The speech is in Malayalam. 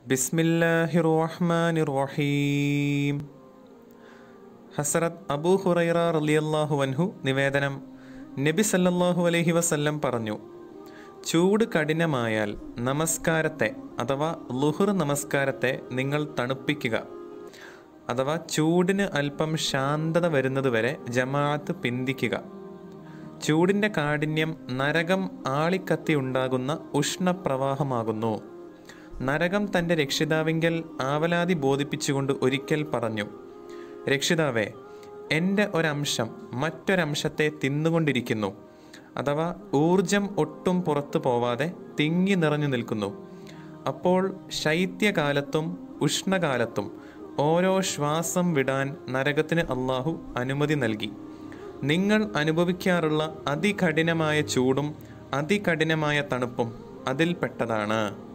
ബിസ്മില്ലാഹിർ റഹ്മാനിർ റഹീം ഹസരത്ത് അബൂ ഹുറൈറ റളിയല്ലാഹു അൻഹു നിവേദനം നബി സല്ലല്ലാഹു അലൈഹി വസല്ലം പറഞ്ഞു ചൂട് കഠിനമായാൽ നമസ്കാരത്തെ അഥവാ ലുഹുർ നമസ്കാരത്തെ നിങ്ങൾ തണുപ്പിക്കുക അഥവാ ചൂടിന് അല്പം ശാന്തത വരുന്നതുവരെ ജമാഅത്ത് പിന്തിക്കുക ചൂടിൻ്റെ കാഠിന്യം നരകം ആളിക്കത്തി ഉണ്ടാകുന്ന ഉഷ്ണപ്രവാഹമാകുന്നു നരകം തൻ്റെ രക്ഷിതാവിങ്കൽ ആവലാതി ബോധിപ്പിച്ചുകൊണ്ട് ഒരിക്കൽ പറഞ്ഞു രക്ഷിതാവേ എൻ്റെ ഒരംശം മറ്റൊരംശത്തെ തിന്നുകൊണ്ടിരിക്കുന്നു അഥവാ ഊർജം ഒട്ടും പുറത്തു പോവാതെ തിങ്ങി നിറഞ്ഞു നിൽക്കുന്നു അപ്പോൾ ശൈത്യകാലത്തും ഉഷ്ണകാലത്തും ഓരോ ശ്വാസം വിടാൻ നരകത്തിന് അള്ളാഹു അനുമതി നൽകി നിങ്ങൾ അനുഭവിക്കാറുള്ള അതികഠിനമായ ചൂടും അതികഠിനമായ തണുപ്പും അതിൽപ്പെട്ടതാണ്